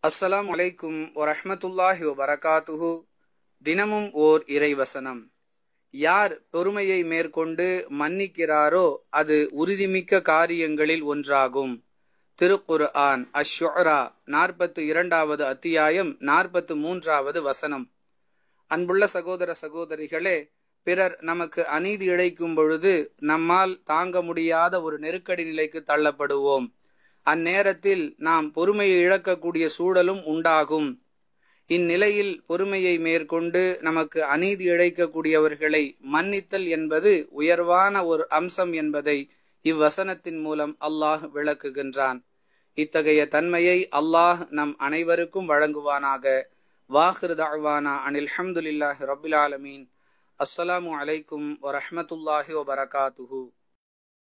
அஸ்ஸலாம் அலைக்கும் வரஹ்மத்துல்லாஹி வபரகாத்துஹு தினமும் ஓர் இறைவசனம் யார் பொறுமையை மேற்கொண்டு மன்னிக்கிறாரோ அது உறுதிமிக்க காரியங்களில் ஒன்றாகும் திருக்குர் ஆன் அஷ்ஷுரா நாற்பத்து இரண்டாவது அத்தியாயம் நாற்பத்து மூன்றாவது வசனம் அன்புள்ள சகோதர சகோதரிகளே பிறர் நமக்கு அநீதி இழைக்கும் பொழுது நம்மால் தாங்க முடியாத ஒரு நெருக்கடி நிலைக்கு தள்ளப்படுவோம் அந்நேரத்தில் நாம் பொறுமையை இழக்கக்கூடிய சூழலும் உண்டாகும் இந்நிலையில் பொறுமையை மேற்கொண்டு நமக்கு அநீதி இழைக்கக்கூடியவர்களை மன்னித்தல் என்பது உயர்வான ஒரு அம்சம் என்பதை இவ்வசனத்தின் மூலம் அல்லாஹ் விளக்குகின்றான் இத்தகைய தன்மையை அல்லாஹ் நம் அனைவருக்கும் வழங்குவானாக வாஹிர் தாழ்வானா அனில் ஹம்துலில்லாஹி ரபில் ஆலமீன் அஸ்ஸலாமு அலைக்கும் வரஹமத்துல்லாஹி வபரகாத்துஹு